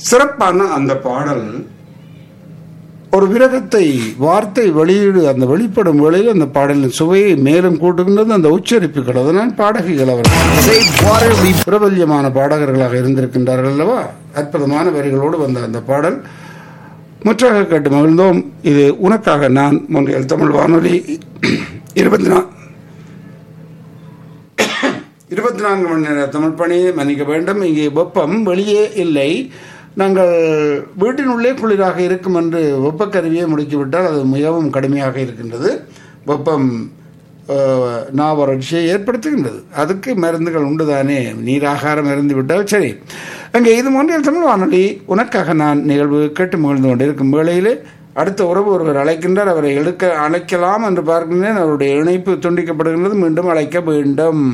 சிறப்பான அந்த பாடல் ஒரு விரகத்தை வார்த்தை வெளியீடு அந்த வெளிப்படும் வேளையில் அந்த பாடலின் சுவையை மேலும் கூட்டுகின்றது அந்த உச்சரிப்புகள் அதனால் பாடகிகள் அவர்கள் Save water, leave பிரபல்யமான பாடகர்களாக இருந்திருக்கின்றார்கள் அல்லவா அற்புதமான வரிகளோடு வந்த அந்த பாடல் முற்றாக கேட்டு மகிழ்ந்தோம் இது உனக்காக நான் மொன்றியல் தமிழ் வானொலி இருபத்தி நா இருபத்தி நான்கு மணி நேர தமிழ் பணியை மன்னிக்க வேண்டும் இங்கே வெப்பம் வெளியே இல்லை நாங்கள் வீட்டினுள்ளே குளிராக இருக்கும் என்று வெப்பக்கருவியை முடுக்கிவிட்டால் அது மிகவும் கடுமையாக இருக்கின்றது வெப்பம் அஹ், நாவறட்சியை ஏற்படுத்துகின்றது அதுக்கு மருந்துகள் உண்டுதானே நீராகாரம் இருந்து விட்டால் சரி அங்கே இது மொன்றியல் தமிழ் வானொலி உனக்காக நான் நிகழ்வு கேட்டு மகிழ்ந்து கொண்டிருக்கும் வேளையிலே அடுத்த உறவு ஒருவர் அழைக்கின்றார் அவரை எடுக்க அழைக்கலாம் என்று பார்க்கின்றேன் அவருடைய இணைப்பு துண்டிக்கப்படுகின்றது மீண்டும் அழைக்க வேண்டும்